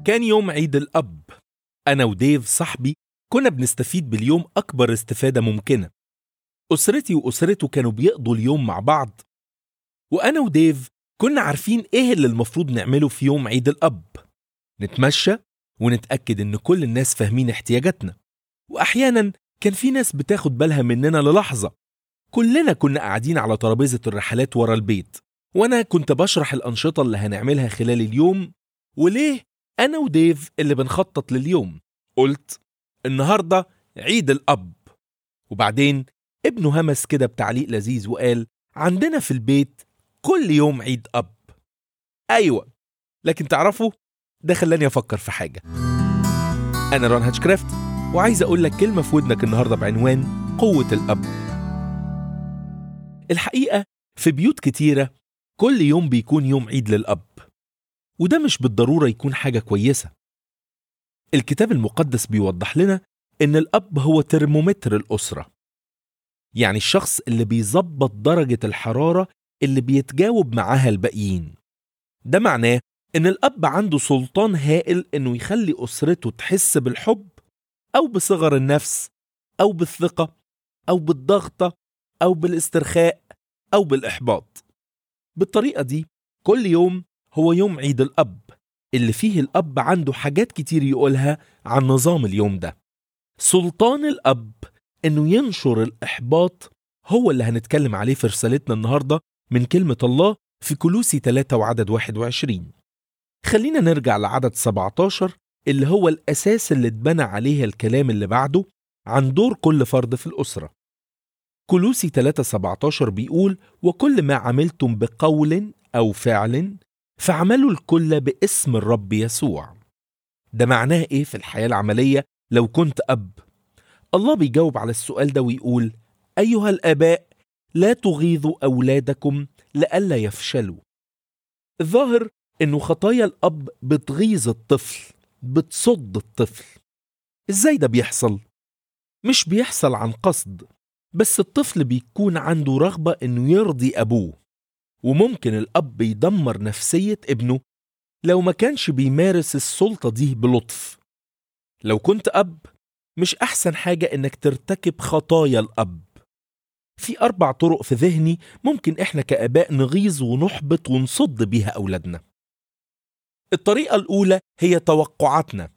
كان يوم عيد الأب أنا وديف صاحبي كنا بنستفيد باليوم أكبر استفادة ممكنة أسرتي وأسرته كانوا بيقضوا اليوم مع بعض وأنا وديف كنا عارفين إيه اللي المفروض نعمله في يوم عيد الأب نتمشى ونتأكد إن كل الناس فاهمين احتياجاتنا وأحيانا كان في ناس بتاخد بالها مننا للحظة كلنا كنا قاعدين على ترابيزة الرحلات ورا البيت وأنا كنت بشرح الأنشطة اللي هنعملها خلال اليوم وليه أنا وديف اللي بنخطط لليوم قلت النهاردة عيد الأب وبعدين ابنه همس كده بتعليق لذيذ وقال عندنا في البيت كل يوم عيد أب أيوة لكن تعرفوا ده خلاني أفكر في حاجة أنا رون هاتشكرافت وعايز أقول لك كلمة في ودنك النهاردة بعنوان قوة الأب الحقيقة في بيوت كتيرة كل يوم بيكون يوم عيد للأب وده مش بالضرورة يكون حاجة كويسة الكتاب المقدس بيوضح لنا إن الأب هو ترمومتر الأسرة يعني الشخص اللي بيظبط درجة الحرارة اللي بيتجاوب معاها الباقيين ده معناه إن الأب عنده سلطان هائل إنه يخلي أسرته تحس بالحب أو بصغر النفس أو بالثقة أو بالضغطة أو بالاسترخاء أو بالإحباط بالطريقة دي كل يوم هو يوم عيد الأب اللي فيه الأب عنده حاجات كتير يقولها عن نظام اليوم ده سلطان الأب إنه ينشر الإحباط هو اللي هنتكلم عليه في رسالتنا النهاردة من كلمة الله في كلوسي 3 وعدد 21 خلينا نرجع لعدد 17 اللي هو الأساس اللي اتبنى عليه الكلام اللي بعده عن دور كل فرد في الأسرة كلوسي 3 17 بيقول وكل ما عملتم بقول أو فعل فاعملوا الكل باسم الرب يسوع ده معناه ايه في الحياة العملية لو كنت أب الله بيجاوب على السؤال ده ويقول أيها الآباء لا تغيظوا أولادكم لئلا يفشلوا الظاهر إنه خطايا الأب بتغيظ الطفل بتصد الطفل إزاي ده بيحصل؟ مش بيحصل عن قصد بس الطفل بيكون عنده رغبة إنه يرضي أبوه وممكن الأب يدمر نفسية ابنه لو ما كانش بيمارس السلطة دي بلطف لو كنت أب مش أحسن حاجة إنك ترتكب خطايا الأب في أربع طرق في ذهني ممكن إحنا كآباء نغيظ ونحبط ونصد بيها أولادنا الطريقة الأولى هي توقعاتنا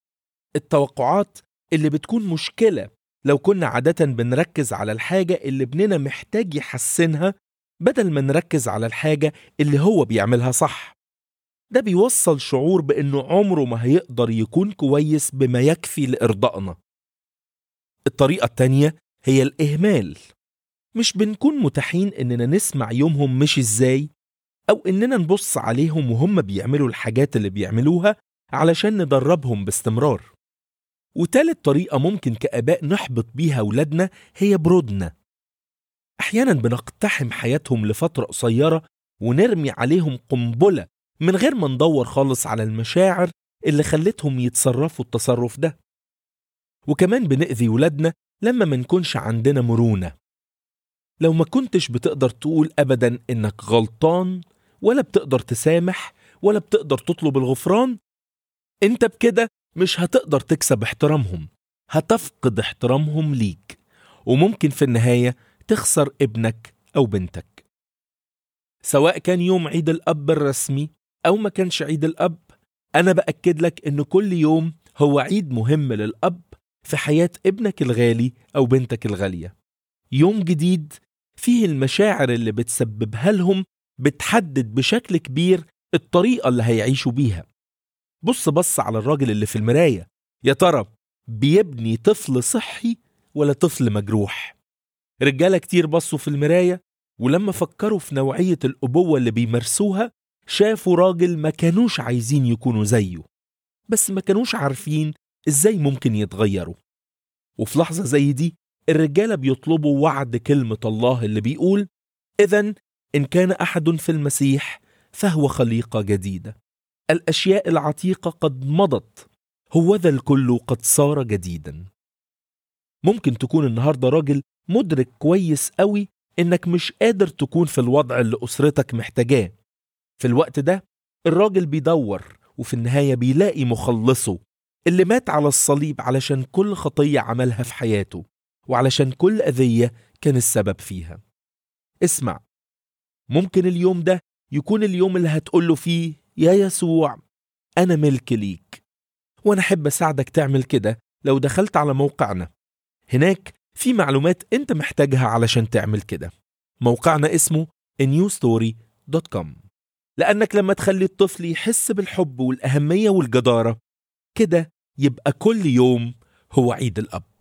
التوقعات اللي بتكون مشكلة لو كنا عادة بنركز على الحاجة اللي ابننا محتاج يحسنها بدل ما نركز على الحاجة اللي هو بيعملها صح ده بيوصل شعور بأنه عمره ما هيقدر يكون كويس بما يكفي لإرضائنا الطريقة التانية هي الإهمال مش بنكون متاحين إننا نسمع يومهم مش إزاي أو إننا نبص عليهم وهم بيعملوا الحاجات اللي بيعملوها علشان ندربهم باستمرار وتالت طريقة ممكن كآباء نحبط بيها أولادنا هي برودنا أحيانا بنقتحم حياتهم لفترة قصيرة ونرمي عليهم قنبلة من غير ما ندور خالص على المشاعر اللي خلتهم يتصرفوا التصرف ده وكمان بنأذي ولادنا لما ما نكونش عندنا مرونة لو ما كنتش بتقدر تقول أبدا إنك غلطان ولا بتقدر تسامح ولا بتقدر تطلب الغفران انت بكده مش هتقدر تكسب احترامهم هتفقد احترامهم ليك وممكن في النهاية تخسر ابنك أو بنتك سواء كان يوم عيد الأب الرسمي أو ما كانش عيد الأب أنا بأكد لك إن كل يوم هو عيد مهم للأب في حياة ابنك الغالي أو بنتك الغالية يوم جديد فيه المشاعر اللي بتسببها لهم بتحدد بشكل كبير الطريقة اللي هيعيشوا بيها بص بص على الراجل اللي في المراية يا ترى بيبني طفل صحي ولا طفل مجروح رجالة كتير بصوا في المراية ولما فكروا في نوعية الأبوة اللي بيمارسوها شافوا راجل ما كانوش عايزين يكونوا زيه بس ما كانوش عارفين ازاي ممكن يتغيروا وفي لحظة زي دي الرجالة بيطلبوا وعد كلمة الله اللي بيقول إذا إن كان أحد في المسيح فهو خليقة جديدة الأشياء العتيقة قد مضت هوذا الكل قد صار جديدا ممكن تكون النهاردة راجل مدرك كويس قوي إنك مش قادر تكون في الوضع اللي أسرتك محتاجاه في الوقت ده الراجل بيدور وفي النهاية بيلاقي مخلصه اللي مات على الصليب علشان كل خطية عملها في حياته وعلشان كل أذية كان السبب فيها اسمع ممكن اليوم ده يكون اليوم اللي هتقوله فيه يا يسوع أنا ملك ليك وأنا أحب أساعدك تعمل كده لو دخلت على موقعنا هناك في معلومات أنت محتاجها علشان تعمل كده موقعنا اسمه newstory.com لأنك لما تخلي الطفل يحس بالحب والأهمية والجدارة كده يبقى كل يوم هو عيد الأب